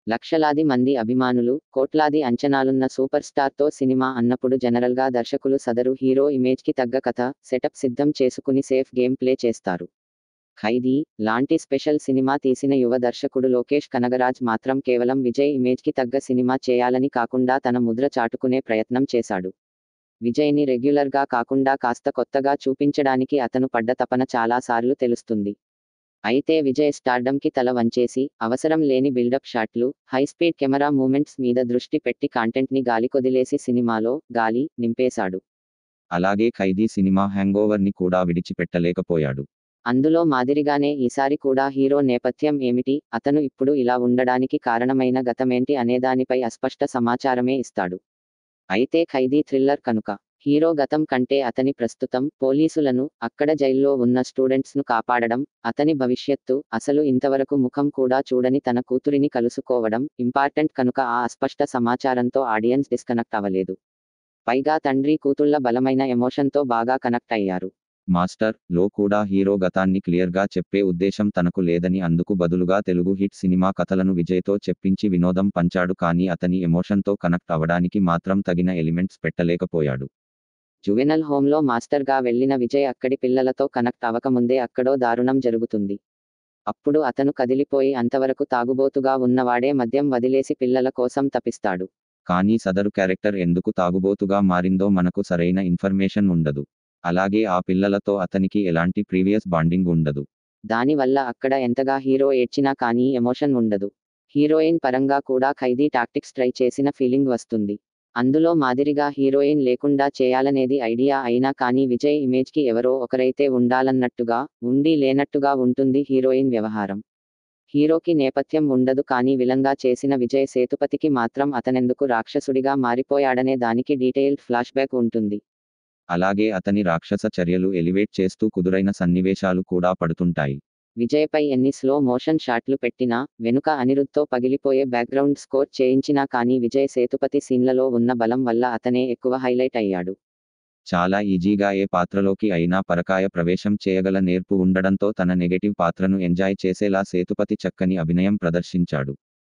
లక్షలాది మంది అభిమానులు కోట్లాది అంచనాలున్న సూపర్ స్టార్తో సినిమా అన్నప్పుడు జనరల్గా దర్శకులు సదరు హీరో ఇమేజ్కి తగ్గ కథ సెటప్ సిద్ధం చేసుకుని సేఫ్ గేమ్ ప్లే చేస్తారు ఖైదీ లాంటి స్పెషల్ సినిమా తీసిన యువ దర్శకుడు లోకేష్ కనగరాజ్ మాత్రం కేవలం విజయ్ ఇమేజ్కి తగ్గ సినిమా చేయాలని కాకుండా తన ముద్ర చాటుకునే ప్రయత్నం చేశాడు విజయ్ని రెగ్యులర్గా కాకుండా కాస్త కొత్తగా చూపించడానికి అతను పడ్డ తపన చాలాసార్లు తెలుస్తుంది అయితే విజయ్ స్టార్డమ్కి తల వంచేసి అవసరం లేని బిల్డప్ షాట్లు హైస్పీడ్ కెమెరా మూమెంట్స్ మీద దృష్టి పెట్టి కాంటెంట్ని గాలికొదిలేసి సినిమాలో గాలి నింపేశాడు అలాగే ఖైదీ సినిమా హ్యాంగోవర్ని కూడా విడిచిపెట్టలేకపోయాడు అందులో మాదిరిగానే ఈసారి కూడా హీరో నేపథ్యం ఏమిటి అతను ఇప్పుడు ఇలా ఉండడానికి కారణమైన గతమేంటి అనేదానిపై అస్పష్ట సమాచారమే ఇస్తాడు అయితే ఖైదీ థ్రిల్లర్ కనుక హీరో గతం కంటే అతని ప్రస్తుతం పోలీసులను అక్కడ జైల్లో ఉన్న స్టూడెంట్స్ ను కాపాడడం అతని భవిష్యత్తు అసలు ఇంతవరకు ముఖం కూడా చూడని తన కూతురిని కలుసుకోవడం ఇంపార్టెంట్ కనుక ఆ అస్పష్ట సమాచారంతో ఆడియన్స్ డిస్కనెక్ట్ అవ్వలేదు పైగా తండ్రి కూతుళ్ల బలమైన ఎమోషన్తో బాగా కనెక్ట్ అయ్యారు మాస్టర్ లో కూడా హీరో గతాన్ని క్లియర్గా చెప్పే ఉద్దేశం తనకు లేదని అందుకు బదులుగా తెలుగు హిట్ సినిమా కథలను విజయ్తో చెప్పించి వినోదం పంచాడు కానీ అతని ఎమోషన్తో కనెక్ట్ అవ్వడానికి మాత్రం తగిన ఎలిమెంట్స్ పెట్టలేకపోయాడు జువెనల్ హోంలో మాస్టర్గా వెళ్లిన విజయ్ అక్కడి పిల్లలతో కనెక్ట్ అవ్వకముందే అక్కడో దారుణం జరుగుతుంది అప్పుడు అతను కదిలిపోయి అంతవరకు తాగుబోతుగా ఉన్నవాడే మద్యం వదిలేసి పిల్లల కోసం తపిస్తాడు కానీ సదరు క్యారెక్టర్ ఎందుకు తాగుబోతుగా మారిందో మనకు సరైన ఇన్ఫర్మేషన్ ఉండదు అలాగే ఆ పిల్లలతో అతనికి ఎలాంటి ప్రీవియస్ బాండింగ్ ఉండదు దానివల్ల అక్కడ ఎంతగా హీరో ఏడ్చినా కానీ ఎమోషన్ ఉండదు హీరోయిన్ పరంగా కూడా ఖైదీ టాక్టిక్స్ ట్రై చేసిన ఫీలింగ్ వస్తుంది అందులో మాదిరిగా హీరోయిన్ లేకుండా చేయాలనేది ఐడియా అయినా కానీ విజయ్ ఇమేజ్కి ఎవరో ఒకరైతే ఉండాలన్నట్టుగా ఉండి లేనట్టుగా ఉంటుంది హీరోయిన్ వ్యవహారం హీరోకి నేపథ్యం ఉండదు కానీ విలంగా చేసిన విజయ్ సేతుపతికి మాత్రం అతనెందుకు రాక్షసుడిగా మారిపోయాడనే దానికి డీటెయిల్డ్ ఫ్లాష్ బ్యాక్ ఉంటుంది అలాగే అతని రాక్షస చర్యలు ఎలివేట్ చేస్తూ కుదురైన సన్నివేశాలు కూడా పడుతుంటాయి విజయ్పై ఎన్ని స్లో మోషన్ షాట్లు పెట్టినా వెనుక అనిరుద్ధ్తో పగిలిపోయే బ్యాక్గ్రౌండ్ స్కోర్ చేయించినా కానీ విజయ్ సేతుపతి సీన్లలో ఉన్న బలం వల్ల అతనే ఎక్కువ హైలైట్ అయ్యాడు చాలా ఈజీగా ఏ పాత్రలోకి అయినా పరకాయ ప్రవేశం చేయగల నేర్పు ఉండడంతో తన నెగటివ్ పాత్రను ఎంజాయ్ చేసేలా సేతుపతి చక్కని అభినయం ప్రదర్శించాడు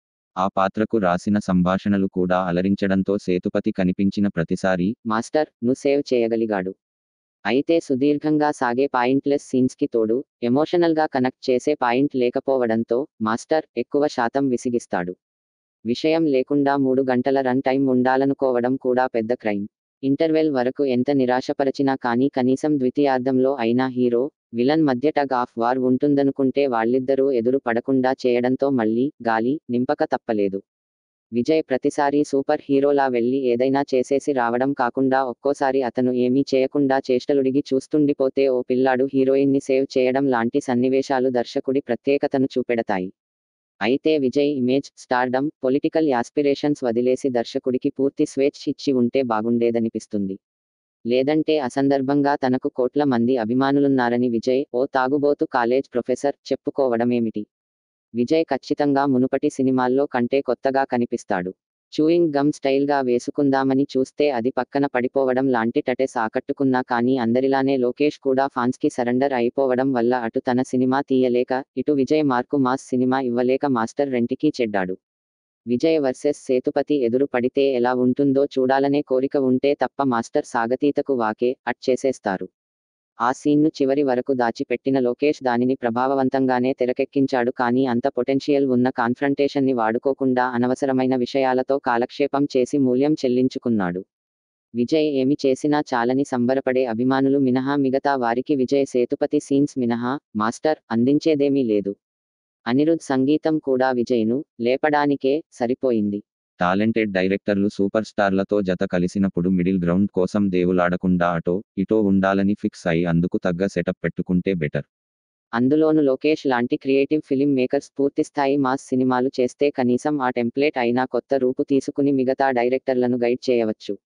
ఆ పాత్రకు రాసిన సంభాషణలు కూడా అలరించడంతో సేతుపతి కనిపించిన ప్రతిసారి మాస్టర్ ను సేవ్ చేయగలిగాడు అయితే సుదీర్ఘంగా సాగే పాయింట్లెస్ సీన్స్కి తోడు ఎమోషనల్గా కనెక్ట్ చేసే పాయింట్ లేకపోవడంతో మాస్టర్ ఎక్కువ శాతం విసిగిస్తాడు విషయం లేకుండా మూడు గంటల రన్ టైం ఉండాలనుకోవడం కూడా పెద్ద క్రైమ్ ఇంటర్వెల్ వరకు ఎంత నిరాశపరచినా కానీ కనీసం ద్వితీయార్థంలో అయినా హీరో విలన్ మధ్య టగ్ ఆఫ్ వార్ ఉంటుందనుకుంటే వాళ్ళిద్దరూ ఎదురు పడకుండా చేయడంతో మళ్ళీ గాలి నింపక తప్పలేదు విజయ్ ప్రతిసారి సూపర్ హీరోలా వెళ్ళి ఏదైనా చేసేసి రావడం కాకుండా ఒక్కోసారి అతను ఏమీ చేయకుండా చేష్టలుడిగి చూస్తుండిపోతే ఓ పిల్లాడు హీరోయిన్ని సేవ్ చేయడం లాంటి సన్నివేశాలు దర్శకుడి ప్రత్యేకతను చూపెడతాయి అయితే Vijay image stardom political aspirations వదిలేసి దర్శకుడికి పూర్తి స్వేచ్ఛ ఇచ్చి ఉంటే బాగుండేదనిపిస్తుంది లేదంటే అసందర్భంగా తనకు కోట్ల మంది అభిమానులున్నారని విజయ్ ఓ తాగుబోతు కాలేజ్ ప్రొఫెసర్ చెప్పుకోవడమేమిటి విజయ్ ఖచ్చితంగా మునుపటి సినిమాల్లో కంటే కొత్తగా కనిపిస్తాడు చూయింగ్ గమ్ స్టైల్గా వేసుకుందామని చూస్తే అది పక్కన పడిపోవడం లాంటి టటెస్ ఆకట్టుకున్నా కానీ అందరిలానే లోకేష్ కూడా ఫాన్స్కి సరెండర్ అయిపోవడం వల్ల అటు తన సినిమా తీయలేక ఇటు విజయ్ మార్కు మాస్ సినిమా ఇవ్వలేక మాస్టర్ రెంటికి చెడ్డాడు విజయ్ వర్సెస్ సేతుపతి ఎదురు పడితే ఎలా ఉంటుందో చూడాలనే కోరిక ఉంటే తప్ప మాస్టర్ సాగతీతకు వాకే అట్ చేసేస్తారు ఆ సీన్ను చివరి వరకు దాచిపెట్టిన లోకేష్ దానిని ప్రభావవంతంగానే తెరకెక్కించాడు కానీ అంత పొటెన్షియల్ ఉన్న కాన్ఫ్రంటేషన్ని వాడుకోకుండా అనవసరమైన విషయాలతో కాలక్షేపం చేసి మూల్యం చెల్లించుకున్నాడు విజయ్ ఏమి చేసినా చాలని సంబరపడే అభిమానులు మినహా మిగతా వారికి విజయ్ సేతుపతి సీన్స్ మినహా మాస్టర్ అందించేదేమీ లేదు అనిరుద్ సంగీతం కూడా విజయ్ను లేపడానికే సరిపోయింది టాలెంటెడ్ డైరెక్టర్లు సూపర్ స్టార్లతో జత కలిసినప్పుడు మిడిల్ గ్రౌండ్ కోసం దేవులాడకుండా అటో ఇటో ఉండాలని ఫిక్స్ అయి అందుకు తగ్గ సెటప్ పెట్టుకుంటే బెటర్ అందులోను లోకేష్ లాంటి క్రియేటివ్ ఫిలిం మేకర్స్ పూర్తిస్థాయి మాస్ సినిమాలు చేస్తే కనీసం ఆ టెంప్లెట్ అయినా కొత్త రూపు తీసుకుని మిగతా డైరెక్టర్లను గైడ్ చేయవచ్చు